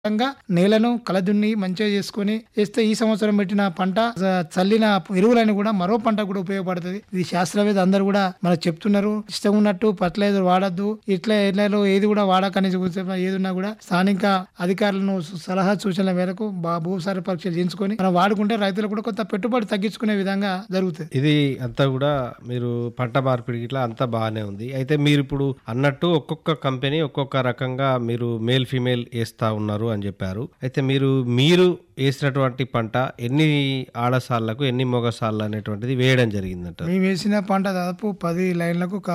విధంగా నేలను కలదున్ని మంచిగా చేసుకొని వేస్తే ఈ సంవత్సరం పెట్టిన పంట చ- చల్లిన ఎరువులని కూడా మరో పంట కూడా ఉపయోగపడుతుంది ఇది శాస్త్రవేత్త అందరూ కూడా మనకు చెప్తున్నారు ఇష్టం ఉన్నట్టు ఫర్టిలైజర్ వాడద్దు ఇట్లా ఇట్లలో ఏది కూడా వాడకని చెబుతున్నా ఏది ఉన్నా కూడా స్థానిక అధికారులను సు- సలహా సూచనల మేరకు బా- భూసార పరీక్షలు చేయించుకొని మనం వాడుకుంటే రైతులు కూడా కొంత పెట్టుబడి తగ్గించుకునే విధంగా జరుగుతుంది ఇది అంతా కూడా మీరు పంట మార్పిడి ఇట్లా అంతా బాగానే ఉంది అయితే మీరు ఇప్పుడు అన్నట్టు ఒక్కొక్క కంపెనీ ఒక్కొక్క రకంగా మీరు మేల్ ఫీమేల్ వేస్తా ఉన్నారు అని చెప్పారు అయితే మీరు మీరు వేసినటువంటి పంట ఎన్ని ఆడసాళ్లకు ఎన్ని మొగసాళ్ళు అనేటువంటిది వేయడం జరిగిందంట మేము వేసిన పంట దాదాపు పది లైన్లకు ఒక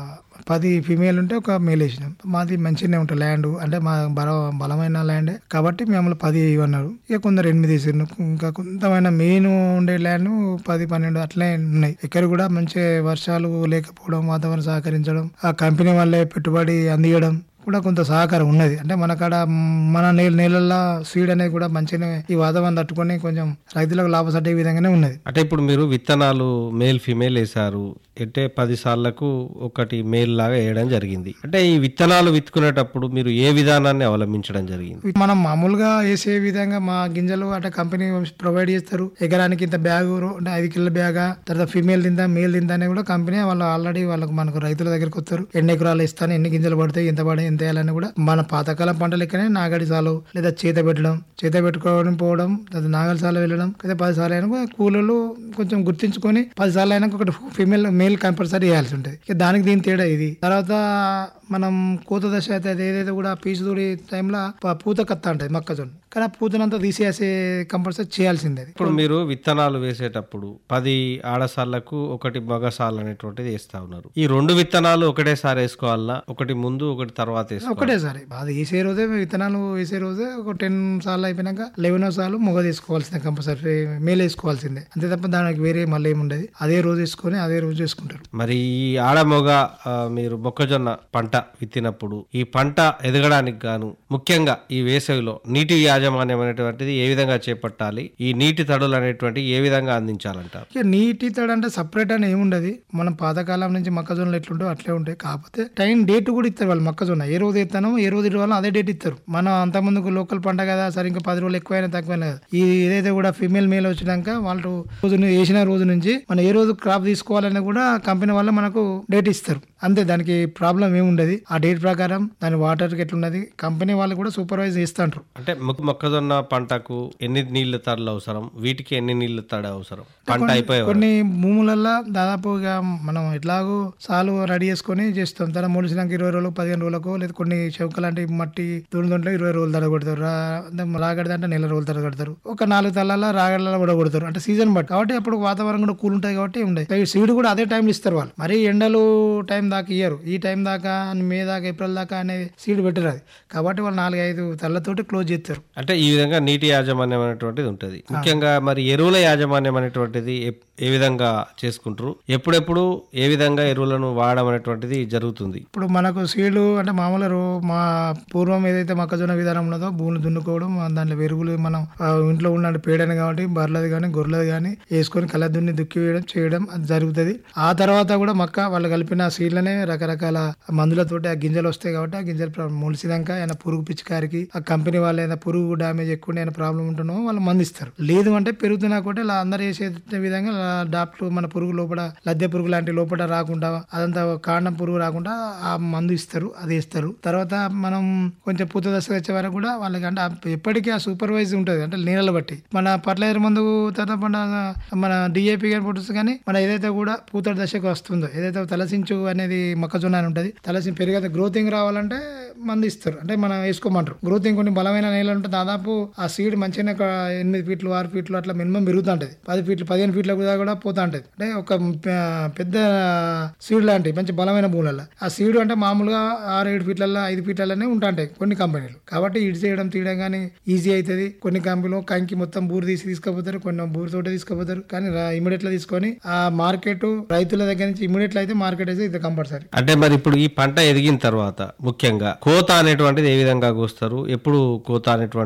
పది ఫీమేల్ ఉంటే ఒక మేల్ వేసినాం మాది మంచిగానే ఉంటుంది ల్యాండ్ అంటే మా బల బలమైన ల్యాండ్ కాబట్టి మేము పది ఇవ్వన్నారు ఇక కొందరు ఎనిమిది వేసారు ఇంకా కొంతమైన మెయిన్ ఉండే ల్యాండ్ పది పన్నెండు అట్లే ఉన్నాయి ఇక్కడ కూడా మంచి వర్షాలు లేకపోవడం వాతావరణం సహకరించడం ఆ కంపెనీ వాళ్ళే పెట్టుబడి అందియడం కూడా కొంత సహకారం ఉన్నది అంటే మన కాడ మన నేల నేలల్లో సీడ్ అనేది కూడా మంచిగానే ఈ వాతావరణం తట్టుకొని కొంచెం రైతులకు లాభసట్టే విధంగానే ఉన్నది అంటే ఇప్పుడు మీరు విత్తనాలు మేల్ ఫీమేల్ వేశారు అంటే పది సార్లకు ఒకటి మేల్ లాగా వేయడం జరిగింది అంటే ఈ విత్తనాలు విత్తుకునేటప్పుడు మీరు ఏ విధానాన్ని అవలంబించడం జరిగింది మనం మామూలుగా వేసే విధంగా మా గింజలు అంటే కంపెనీ ప్రొవైడ్ చేస్తారు ఎకరానికి ఇంత బ్యాగ్ అంటే ఐదు కిలోల బ్యాగా తర్వాత ఫీమేల్ తిందా మేల్ తిందా అని కూడా కంపెనీ వాళ్ళు ఆల్రెడీ వాళ్ళకి మనకు రైతుల దగ్గరకు వస్తారు ఎన్ని ఎకరాలు ఇస్తాను ఎన్ని గింజలు పడతాయి ఎంత పడి ఎంత వేయాలని కూడా మన పాతకాలం పంట లెక్కనే నాగడి సాలు లేదా చేత పెట్టడం చేత పెట్టుకోవడం పోవడం లేదా నాగలి సాలు వెళ్ళడం లేదా పది సార్లు అయినా కూడా కూలీలు కొంచెం గుర్తించుకొని పది సార్లు అయినా ఒకటి ఫీమేల్ మేల్ కంపల్సరీ వేయాల్సి ఉంటుంది ఇక దానికి దీని తేడా ఇది తర్వాత మనం పూత దశ అయితే అది ఏదైతే కూడా పీచు తోడి టైంలో ప- పూత కత్త ఉంటుంది మొక్కజొన్న కానీ ఆ పూతనంతా తీసేసే కంపల్సరీ చేయాల్సిందే అది. ఇప్పుడు మీరు విత్తనాలు వేసేటప్పుడు పది ఆడసాళ్లకు ఒకటి మగసాల్ అనేటువంటిది వేస్తా ఉన్నారు ఈ రెండు విత్తనాలు ఒకటేసారి వేసుకోవాలన్నా ఒకటి ముందు ఒకటి తర్వాత వేసుకోవాలి ఒకటేసారి అది వేసే రోజే విత్తనాలు వేసే రోజే ఒక టెన్ సార్లు అయిపోయినాక లెవెన్ సార్లు మొగ తీసుకోవాల్సిందే కంపల్సరీ మేలు వేసుకోవాల్సిందే అంతే తప్ప దానికి వేరే మళ్ళీ ఏముండదు అదే రోజు వేసుకొని అదే రోజు వేసుకుంటారు మరి ఈ ఆడ మొగ ఆ, మీరు మొక్కజొన్న పంట విత్తినప్పుడు ఈ పంట ఎదగడానికి గాను ముఖ్యంగా ఈ వేసవిలో నీటి యాజమాన్యం అనేటువంటిది ఏ విధంగా చేపట్టాలి ఈ నీటి తడులు అనేటువంటి ఏ విధంగా అందించాలంటారు ఇక నీటి తడి అంటే సపరేట్ అని ఏముండదు మనం పాతకాలం నుంచి మొక్కజొన్నలు ఎట్లుంటో అట్లే ఉంటాయి కాకపోతే టైం డేట్ కూడా ఇస్తారు వాళ్ళు మొక్కజొన్న ఏ రోజు ఎత్తానో ఏ రోజు ఇవ్వాలో అదే డేట్ ఇస్తారు మనం అంత ముందుకు లోకల్ పంట కదా సరే ఇంకా పది రోజులు ఎక్కువైనా తక్కువైనా కదా ఈ ఏదైతే కూడా ఫీమేల్ మేల్ వచ్చినాక వాళ్ళు రోజు ను- వేసిన రోజు నుంచి మనం ఏ రోజు క్రాప్ తీసుకోవాలని కూడా కంపెనీ వాళ్ళు మనకు డేట్ ఇస్తారు అంతే దానికి ప్రాబ్లం ఏముండదు ఆ డేట్ ప్రకారం దాని వాటర్కి ఎట్లున్నది కంపెనీ వాళ్ళు కూడా సూపర్వైజ్ చేస్తుంటారు అంటే మొక్క- మొక్కజొన్న పంటకు ఎన్ని నీళ్ల తడులు అవసరం వీటికి ఎన్ని నీళ్ల తడి అవసరం పంట అయిపోయే వరకు. కొన్ని భూములల్లో దాదాపుగా మనం ఎట్లాగో సాలు రెడీ చేసుకొని చేస్తాం తర్వాత మొలిసినాక ఇరవై రోజులు పదిహేను రోజులకు లేదా కొన్ని చెవుక లాంటి మట్టి దూరం దాంట్లో ఇరవై రోజులు తడ కొడతారు రాగడి అంటే నెల రోజులు తడ కొడతారు ఒక నాలుగు తల్లాల రాగడల కూడా కొడతారు అంటే సీజన్ బట్టి కాబట్టి అప్పుడు వాతావరణం కూడా కూల్ ఉంటుంది కాబట్టి ఉండదు సీడ్ కూడా అదే టైం ఇస్తారు వాళ్ళు మరి ఎండలు టైం దాకా ఇయ్యరు ఈ టైం దాకా మే దాకా ఏప్రిల్ దాకా అనేది సీడ్ పెట్టరు అది కాబట్టి వాళ్ళు నాలుగు ఐదు తల్లతోటి క్లోజ్ చేస్తారు అంటే ఈ విధంగా నీటి యాజమాన్యం అనేటువంటిది ఉంటుంది ముఖ్యంగా మరి ఎరువుల యాజమాన్యం అనేటువంటిది ఏ- ఏ విధంగా చేసుకుంటారు ఎప్పుడెప్పుడు ఏ విధంగా ఎరువులను వాడడం అనేటువంటిది జరుగుతుంది ఇప్పుడు మనకు సీడ్లు అంటే మామూలు రో- మా పూర్వం ఏదైతే మొక్కజొన్న విధానం ఉన్నదో భూమిని దున్నుకోవడం ఆ దాంట్లో ఎరువులు మనం ఆ, ఇంట్లో ఉన్న పేడని కాబట్టి బర్రెలది కానీ గొర్రెలది కానీ వేసుకొని కళ్ళ దున్ని దుక్కి వేయడం చేయడం అది జరుగుతుంది ఆ తర్వాత కూడా మొక్క వాళ్ళు కలిపిన సీడ్లనే రకరకాల మందులతోటి ఆ గింజలు వస్తాయి కాబట్టి ఆ గింజలు ప్ర- మొలిసినాక ఏమైనా పురుగు పిచికారికి ఆ కంపెనీ వాళ్ళు ఏదైనా పురుగు డ్యామేజ్ ఎక్కువ ఏమైనా ప్రాబ్లం ఉంటున్నో వాళ్ళు మందిస్తారు లేదు అంటే పెరుగుతున్నా కూడా ఇలా అందరు చేసే విధంగా డాక్టర్ మన పురుగు లోపల లద్దె పురుగు లాంటి లోపల రాకుండా అదంతా కాండం పురుగు రాకుండా ఆ మందు ఇస్తారు అది ఇస్తారు తర్వాత మనం కొంచెం పూత దశ వచ్చే వరకు కూడా వాళ్ళకి అంటే ఆ ఎప్పటికీ ఆ సూపర్వైజ్ ఉంటుంది అంటే నీళ్ళ బట్టి మన ఫర్టిలైజర్ మందు తర్వాత మన మన డిఏపి కానీ పుట్టుస్తుంది కానీ మన ఏదైతే కూడా పూత దశకు వస్తుందో ఏదైతే తలసించు అనేది మొక్కజొన్న అని ఉంటుంది తలసి పెరిగే గ్రోతింగ్ రావాలంటే మందు ఇస్తారు అంటే మనం వేసుకోమంటారు గ్రోతింగ్ కొన్ని బలమైన నేలలు ఉంటే దాదాపు ఆ సీడ్ మంచిగానే ఒక ఎనిమిది ఫీట్లు ఆరు ఫీట్లు అట్లా మినిమం పెరుగుతూ ఉంటుంది పది ఫీట్లు పదిహేను ఫీట్ల కూడా కూడా పోతా ఉంటుంది అంటే ఒక ప- పెద్ద సీడ్ లాంటి మంచి బలమైన భూములలో ఆ సీడ్ అంటే మామూలుగా ఆరు ఏడు ఫీట్లలో ఐదు ఫీట్లలోనే ఉంటాయి కొన్ని కంపెనీలు కాబట్టి ఇటు చేయడం తీయడం కానీ ఈజీ అవుతుంది కొన్ని కంపెనీలు కంకి మొత్తం బూరు తీసి తీసుకుపోతారు కొన్ని బూరు తోట తీసుకుపోతారు కానీ ఇమీడియట్ గా తీసుకొని ఆ మార్కెట్ రైతుల దగ్గర నుంచి ఇమీడియట్ అయితే మార్కెట్ అయితే ఇది కంపల్సరీ అంటే మరి ఇప్పుడు ఈ పంట ఎదిగిన తర్వాత ముఖ్యంగా కోత అనేటువంటిది ఏ విధంగా కోస్తారు ఎప్పుడు కోత అనేటువంటిది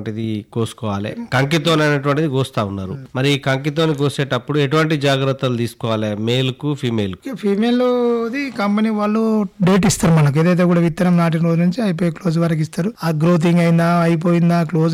అనేటువంటిది కోసుకోవాలి కంకితోన్ అనేటువంటిది కోస్తా ఉన్నారు మరి ఈ కంకితోని కోసేటప్పుడు ఎటువంటి జాగ్రత్తలు తీసుకోవాలి మేల్ కు ఫీమేల్ కు ఫీమేల్ది కంపెనీ వాళ్ళు డేట్ ఇస్తారు మనకు ఏదైతే కూడా విత్తనం నాటిన రోజు నుంచి అయిపోయి క్లోజ్ వరకు ఇస్తారు ఆ గ్రోతింగ్ అయిందా అయిపోయిందా క్లోజ్